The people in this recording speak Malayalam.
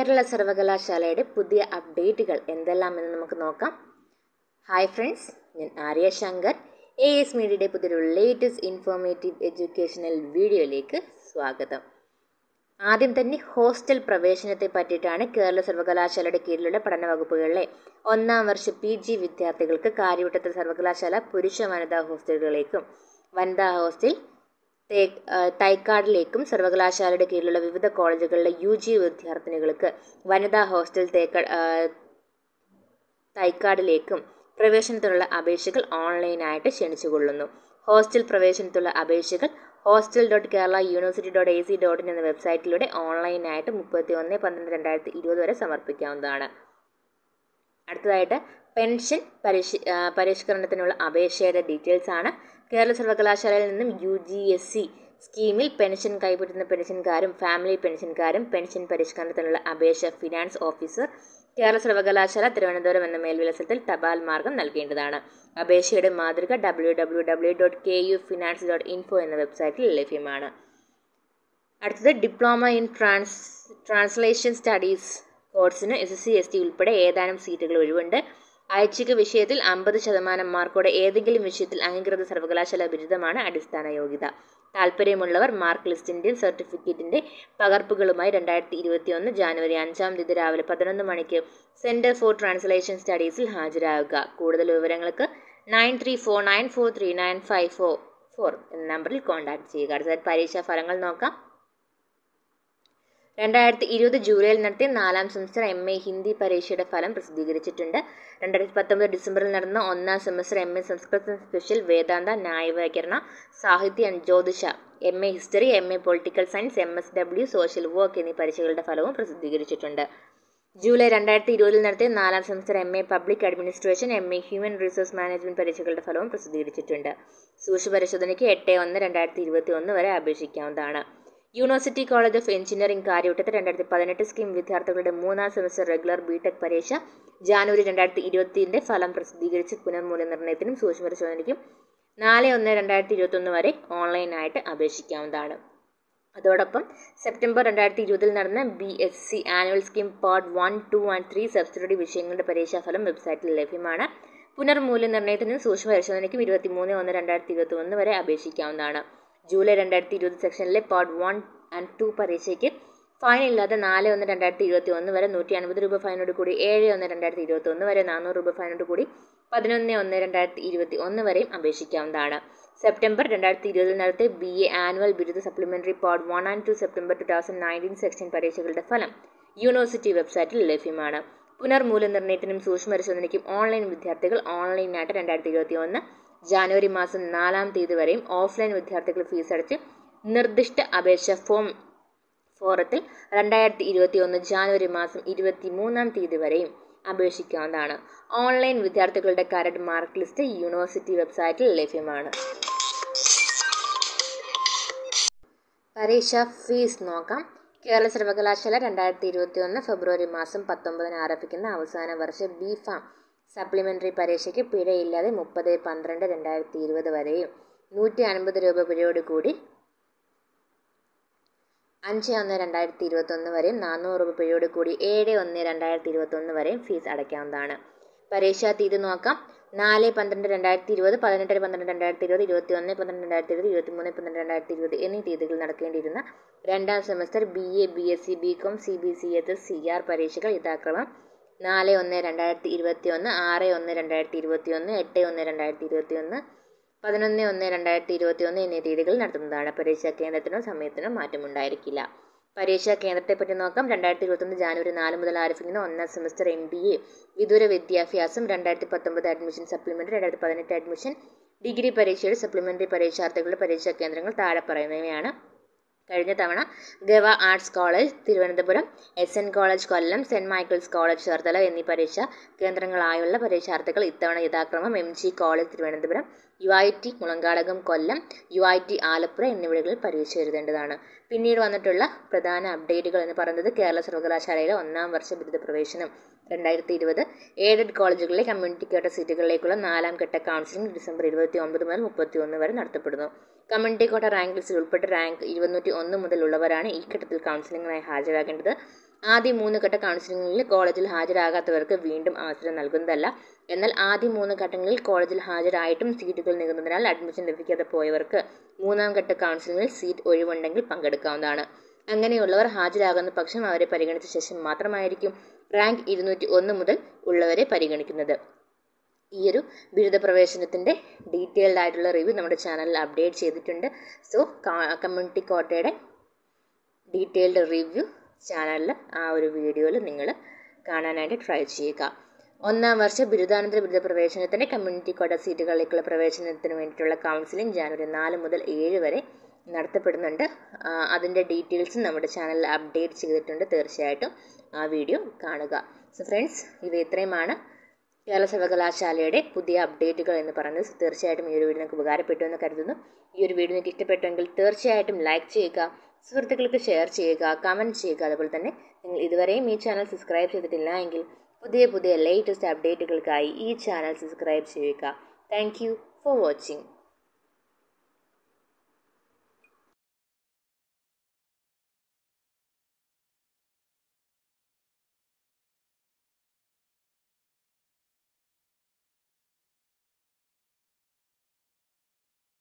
കേരള സർവകലാശാലയുടെ പുതിയ അപ്ഡേറ്റുകൾ എന്തെല്ലാമെന്ന് നമുക്ക് നോക്കാം ഹായ് ഫ്രണ്ട്സ് ഞാൻ ആര്യ ശങ്കർ എ എസ് മീഡിയയുടെ പുതിയൊരു ലേറ്റസ്റ്റ് ഇൻഫോർമേറ്റീവ് എഡ്യൂക്കേഷണൽ വീഡിയോയിലേക്ക് സ്വാഗതം ആദ്യം തന്നെ ഹോസ്റ്റൽ പ്രവേശനത്തെ പറ്റിയിട്ടാണ് കേരള സർവകലാശാലയുടെ കീഴിലുള്ള പഠന വകുപ്പുകളിലെ ഒന്നാം വർഷ പി ജി വിദ്യാർത്ഥികൾക്ക് കാര്യവട്ടത്തിൽ സർവകലാശാല പുരുഷ വനിതാ ഹോസ്റ്റലുകളിലേക്കും വനിതാ ഹോസ്റ്റൽ തേ- ആ, തൈക്കാടിലേക്കും സർവകലാശാലയുടെ കീഴിലുള്ള വിവിധ കോളേജുകളിലെ യു ജി വിദ്യാർത്ഥിനികൾക്ക് വനിതാ ഹോസ്റ്റൽ തേക്ക ആ, തൈക്കാടിലേക്കും പ്രവേശനത്തിനുള്ള അപേക്ഷകൾ ഓൺലൈനായിട്ട് ക്ഷണിച്ചുകൊള്ളുന്നു ഹോസ്റ്റൽ പ്രവേശനത്തിനുള്ള അപേക്ഷകൾ hostel dot Kerala university dot A C dot in എന്ന വെബ്സൈറ്റിലൂടെ ഓൺലൈനായിട്ട് മുപ്പത്തി ഒന്ന് പന്ത്രണ്ട് രണ്ടായിരത്തി ഇരുപത് വരെ സമർപ്പിക്കാവുന്നതാണ് അടുത്തതായിട്ട് പെൻഷൻ പരിഷ് ആ, പരിഷ്കരണത്തിനുള്ള അപേക്ഷയുടെ ഡീറ്റെയിൽസ് ആണ് കേരള സർവകലാശാലയിൽ നിന്നും യു ജി എസ് സി സ്കീമിൽ പെൻഷൻ കൈപ്പറ്റുന്ന പെൻഷൻകാരും ഫാമിലി പെൻഷൻകാരും പെൻഷൻ പരിഷ്കരണത്തിനുള്ള അപേക്ഷ ഫിനാൻസ് ഓഫീസർ കേരള സർവകലാശാല തിരുവനന്തപുരം എന്ന മേൽവിലാസത്തിൽ തപാൽ മാർഗം നൽകേണ്ടതാണ് അപേക്ഷയുടെ മാതൃക W W W dot K U finance dot info എന്ന വെബ്സൈറ്റിൽ ലഭ്യമാണ് അടുത്തത് diploma in trans translation studies കോഴ്സിന് S S C S T ഉൾപ്പെടെ ഏതാനും സീറ്റുകൾ ഒഴിവുണ്ട് ഐച്ഛിക വിഷയത്തിൽ അമ്പത് ശതമാനം മാർക്കോടെ ഏതെങ്കിലും വിഷയത്തിൽ അംഗീകൃത സർവകലാശാല ബിരുദമാണ് അടിസ്ഥാന യോഗ്യത താല്പര്യമുള്ളവർ മാർക്ക് ലിസ്റ്റിൻ്റെയും സർട്ടിഫിക്കറ്റിൻ്റെ പകർപ്പുകളുമായി രണ്ടായിരത്തി ഇരുപത്തി ഒന്ന് ജാനുവരി അഞ്ചാം തീയതി രാവിലെ പതിനൊന്ന് മണിക്ക് സെൻറ്റർ ഫോർ ട്രാൻസ്ലേഷൻ സ്റ്റഡീസിൽ ഹാജരാകുക കൂടുതൽ വിവരങ്ങൾക്ക് nine three four nine four three nine five four four എന്ന നമ്പറിൽ കോൺടാക്ട് ചെയ്യുക അടുത്തതായിട്ട് പരീക്ഷാ ഫലങ്ങൾ നോക്കാം രണ്ടായിരത്തി ഇരുപത് ജൂലൈയിൽ നടത്തിയ നാലാം സെമസ്റ്റർ എം എ ഹിന്ദി പരീക്ഷയുടെ ഫലം പ്രസിദ്ധീകരിച്ചിട്ടുണ്ട് രണ്ടായിരത്തി പത്തൊമ്പത് ഡിസംബറിൽ നടന്ന ഒന്നാം സെമസ്റ്റർ എം എ സംസ്കൃതം സ്പെഷ്യൽ വേദാന്ത ന്യായവ്യാകരണ സാഹിത്യ ആൻഡ് ജ്യോതിഷ M A history M A political science M S W social work എന്നീ പരീക്ഷകളുടെ ഫലവും പ്രസിദ്ധീകരിച്ചിട്ടുണ്ട് ജൂലൈ രണ്ടായിരത്തി ഇരുപതിൽ നടത്തിയ നാലാം semester M A public administration M A human resource management പരീക്ഷകളുടെ ഫലവും പ്രസിദ്ധീകരിച്ചിട്ടുണ്ട് സൂക്ഷ്മ പരിശോധനയ്ക്ക് എട്ട് ഒന്ന് രണ്ടായിരത്തി ഇരുപത്തി ഒന്ന് വരെ അപേക്ഷിക്കാവുന്നതാണ് യൂണിവേഴ്സിറ്റി കോളേജ് ഓഫ് എഞ്ചിനീയറിംഗ് കാര്യവട്ടത്തിൽ രണ്ടായിരത്തി പതിനെട്ട് സ്കീം വിദ്യാർത്ഥികളുടെ മൂന്നാം സെമസ്റ്റർ റെഗുലർ ബിടെക് പരീക്ഷ ജാനുവരി രണ്ടായിരത്തി ഇരുപത്തിൻ്റെ ഫലം പ്രസിദ്ധീകരിച്ച് പുനർമൂല്യനിർണ്ണയത്തിനും സൂക്ഷ്മ പരിശോധനയ്ക്കും നാല് ഒന്ന് രണ്ടായിരത്തി ഇരുപത്തൊന്ന് വരെ ഓൺലൈനായിട്ട് അപേക്ഷിക്കാവുന്നതാണ് അതോടൊപ്പം സെപ്റ്റംബർ രണ്ടായിരത്തി ഇരുപതിൽ നടന്ന B S C annual scheme part one two and three subsidiary വിഷയങ്ങളുടെ പരീക്ഷാഫലം വെബ്സൈറ്റിൽ ലഭ്യമാണ് പുനർമൂല്യനിർണ്ണയത്തിനും സൂക്ഷ്മ പരിശോധനയ്ക്കും ഇരുപത്തിമൂന്ന് ഒന്ന് രണ്ടായിരത്തി ഇരുപത്തി ഒന്ന് വരെ അപേക്ഷിക്കാവുന്നതാണ് ജൂലൈ രണ്ടായിരത്തി ഇരുപത് സെക്ഷനിലെ പാർട്ട് വൺ ആൻഡ് ടു പരീക്ഷയ്ക്ക് ഫൈൻ ഇല്ലാതെ നാല് ഒന്ന് രണ്ടായിരത്തി ഇരുപത്തി ഒന്ന് വരെ നൂറ്റി അൻപത് രൂപ ഫൈനോട് കൂടി ഏഴ് ഒന്ന് രണ്ടായിരത്തി ഇരുപത്തി ഒന്ന് വരെ നാനൂറ് രൂപ ഫൈനോട് കൂടി പതിനൊന്ന് ഒന്ന് രണ്ടായിരത്തി ഇരുപത്തി ഒന്ന് വരെയും അപേക്ഷിക്കാവുന്നതാണ് സെപ്റ്റംബർ രണ്ടായിരത്തി ഇരുപതിൽ നടത്തിയ ബി എ ആനുവൽ ബിരുദ supplementary part one and two September two thousand nineteen section പരീക്ഷകളുടെ ഫലം യൂണിവേഴ്സിറ്റി വെബ്സൈറ്റിൽ ലഭ്യമാണ് പുനർമൂല്യനിർണ്ണയത്തിനും സൂക്ഷ്മ പരിശോധനയ്ക്കും ഓൺലൈൻ വിദ്യാർത്ഥികൾ ഓൺലൈനായിട്ട് രണ്ടായിരത്തി ഇരുപത്തി ഒന്ന് ജാനുവരി മാസം നാലാം തീയതി വരെയും ഓഫ്ലൈൻ വിദ്യാർത്ഥികൾ ഫീസ് അടച്ച് നിർദ്ദിഷ്ട അപേക്ഷ ഫോം ഫോറത്തിൽ രണ്ടായിരത്തി ഇരുപത്തി ഒന്ന് ജാനുവരി മാസം ഇരുപത്തി മൂന്നാം തീയതി വരെയും അപേക്ഷിക്കാവുന്നതാണ് ഓൺലൈൻ വിദ്യാർത്ഥികളുടെ കരട് മാർക്ക് ലിസ്റ്റ് യൂണിവേഴ്സിറ്റി വെബ്സൈറ്റിൽ ലഭ്യമാണ് പരീക്ഷാ ഫീസ് നോക്കാം കേരള സർവകലാശാല രണ്ടായിരത്തി ഇരുപത്തി ഒന്ന് ഫെബ്രുവരി മാസം പത്തൊമ്പതിന് ആരംഭിക്കുന്ന അവസാന വർഷ ബി ഫാം സപ്ലിമെൻ്ററി പരീക്ഷയ്ക്ക് പിഴയില്ലാതെ മുപ്പത് പന്ത്രണ്ട് രണ്ടായിരത്തി ഇരുപത് വരെയും നൂറ്റി അൻപത് രൂപ പിഴയോട് കൂടി അഞ്ച് ഒന്ന് രണ്ടായിരത്തി ഇരുപത്തൊന്ന് വരെയും നാനൂറ് രൂപ പിഴയോട് കൂടി ഏഴ് ഒന്ന് രണ്ടായിരത്തി ഇരുപത്തൊന്ന് വരെയും ഫീസ് അടയ്ക്കാവുന്നതാണ് പരീക്ഷാ തീയതി നോക്കാം നാല് പന്ത്രണ്ട് രണ്ടായിരത്തി ഇരുപത് പതിനെട്ട് പന്ത്രണ്ട് രണ്ടായിരത്തി ഇരുപത് ഇരുപത്തി ഒന്ന് പന്ത്രണ്ട് രണ്ടായിരത്തി ഇരുപത് ഇരുപത്തി മൂന്ന് പന്ത്രണ്ട് രണ്ടായിരത്തി ഇരുപത് എന്നീ തീയതികൾ നടക്കേണ്ടിയിരുന്ന രണ്ടാം semester B A B S C B com C B C S C R പരീക്ഷകൾ യഥാക്രമം നാല് ഒന്ന് രണ്ടായിരത്തി ഇരുപത്തി ഒന്ന് ആറ് ഒന്ന് രണ്ടായിരത്തി ഇരുപത്തി ഒന്ന് എട്ട് ഒന്ന് രണ്ടായിരത്തി ഇരുപത്തി ഒന്ന് പതിനൊന്ന് ഒന്ന് രണ്ടായിരത്തി ഇരുപത്തി ഒന്ന് എന്നീ തീയതികളിൽ നടത്തുന്നതാണ് പരീക്ഷാ കേന്ദ്രത്തിനോ സമയത്തിനോ മാറ്റമുണ്ടായിരിക്കില്ല പരീക്ഷാ കേന്ദ്രത്തെപ്പറ്റി നോക്കാം രണ്ടായിരത്തി ഇരുപത്തൊന്ന് ജാനുവരി നാല് മുതൽ ആരംഭിക്കുന്ന ഒന്നാം സെമസ്റ്റർ എം ബി എ വിദൂര വിദ്യാഭ്യാസം രണ്ടായിരത്തി പത്തൊമ്പത് അഡ്മിഷൻ സപ്ലിമെൻ്ററി രണ്ടായിരത്തി പതിനെട്ട് അഡ്മിഷൻ ഡിഗ്രി പരീക്ഷയുടെ സപ്ലിമെൻ്ററി പരീക്ഷാർത്ഥികളുടെ പരീക്ഷാ കേന്ദ്രങ്ങൾ താഴെ പറയുന്നവയാണ് കഴിഞ്ഞ തവണ gov arts college Thiruvananthapuram S N college Kollam saint Michael's college Cherthala എന്നീ പരീക്ഷാ കേന്ദ്രങ്ങളായുള്ള പരീക്ഷാർത്ഥികൾ ഇത്തവണ യഥാക്രമം M G college Thiruvananthapuram U I T Mulankadakam Kollam U I T Alappuzha എന്നിവിടങ്ങളിൽ പരീക്ഷ എഴുതേണ്ടതാണ് പിന്നീട് വന്നിട്ടുള്ള പ്രധാന അപ്ഡേറ്റുകൾ എന്ന് പറയുന്നത് കേരള സർവകലാശാലയിലെ ഒന്നാം വർഷ ബിരുദ പ്രവേശനം രണ്ടായിരത്തി ഇരുപത് എയ്ഡഡ് കോളേജുകളിലെ കമ്മ്യൂണിറ്റി കോട്ട സീറ്റുകളിലേക്കുള്ള നാലാം ഘട്ട കൗൺസിലിംഗ് ഡിസംബർ ഇരുപത്തി ഒമ്പത് മുതൽ മുപ്പത്തി ഒന്ന് വരെ നടത്തപ്പെടുന്നു കമ്മ്യൂണിറ്റി കോട്ട റാങ്ക് ലിസ്റ്റിൽ ഉൾപ്പെട്ട് റാങ്ക് ഇരുന്നൂറ്റി ഒന്ന് മുതലുള്ളവരാണ് ഈ ഘട്ടത്തിൽ കൗൺസിലിംഗിനായി ഹാജരാകേണ്ടത് ആദ്യ മൂന്ന് ഘട്ട കൗൺസിലിംഗിൽ കോളേജിൽ ഹാജരാകാത്തവർക്ക് വീണ്ടും അവസരം നൽകുന്നതല്ല എന്നാൽ ആദ്യ മൂന്ന് ഘട്ടങ്ങളിൽ കോളേജിൽ ഹാജരായിട്ടും സീറ്റുകൾ നികുന്നതിനാൽ അഡ്മിഷൻ ലഭിക്കാതെ പോയവർക്ക് മൂന്നാം ഘട്ട കൗൺസിലിംഗിൽ സീറ്റ് ഒഴിവുണ്ടെങ്കിൽ പങ്കെടുക്കാവുന്നതാണ് അങ്ങനെയുള്ളവർ ഹാജരാകുന്ന പക്ഷം അവരെ പരിഗണിച്ച ശേഷം മാത്രമായിരിക്കും റാങ്ക് ഇരുന്നൂറ്റി ഒന്ന് മുതൽ ഉള്ളവരെ പരിഗണിക്കുന്നത് ഈ ഒരു ബിരുദ പ്രവേശനത്തിൻ്റെ ഡീറ്റെയിൽഡ് ആയിട്ടുള്ള റിവ്യൂ നമ്മുടെ ചാനലിൽ അപ്ഡേറ്റ് ചെയ്തിട്ടുണ്ട് സോ കമ്മ്യൂണിറ്റി കോട്ടയുടെ ഡീറ്റെയിൽഡ് റിവ്യൂ ചാനലിൽ ആ ഒരു വീഡിയോയിൽ നിങ്ങൾ കാണാനായിട്ട് ട്രൈ ചെയ്യുക ഒന്നാം വർഷ ബിരുദാനന്തര ബിരുദ പ്രവേശനത്തിൻ്റെ കമ്മ്യൂണിറ്റി കോട്ട സീറ്റുകളിലേക്കുള്ള പ്രവേശനത്തിന് വേണ്ടിയിട്ടുള്ള കൗൺസിലിംഗ് ജാനുവരി നാല് മുതൽ ഏഴ് വരെ നടത്തപ്പെടുന്നുണ്ട് അതിൻ്റെ ഡീറ്റെയിൽസ് നമ്മുടെ ചാനലിൽ അപ്ഡേറ്റ് ചെയ്തിട്ടുണ്ട് തീർച്ചയായിട്ടും ആ വീഡിയോ കാണുക സോ ഫ്രണ്ട്സ് ഇവ ഇത്രയുമാണ് കേരള സർവകലാശാലയുടെ പുതിയ അപ്ഡേറ്റുകൾ എന്ന് പറയുന്നത് തീർച്ചയായിട്ടും ഈ ഒരു വീഡിയോ നിങ്ങൾക്ക് ഉപകാരപ്പെട്ടു എന്ന് കരുതുന്നു ഈ ഒരു വീഡിയോ നിങ്ങൾക്ക് ഇഷ്ടപ്പെട്ടെങ്കിൽ തീർച്ചയായിട്ടും ലൈക്ക് ചെയ്യുക സുഹൃത്തുക്കൾക്ക് ഷെയർ ചെയ്യുക കമൻറ്റ് ചെയ്യുക അതുപോലെ തന്നെ നിങ്ങൾ ഇതുവരെയും ഈ ചാനൽ സബ്സ്ക്രൈബ് ചെയ്തിട്ടില്ല എങ്കിൽ പുതിയ പുതിയ ലേറ്റസ്റ്റ് അപ്ഡേറ്റുകൾക്കായി ഈ ചാനൽ സബ്സ്ക്രൈബ് ചെയ്യുക താങ്ക് ഫോർ വാച്ചിങ്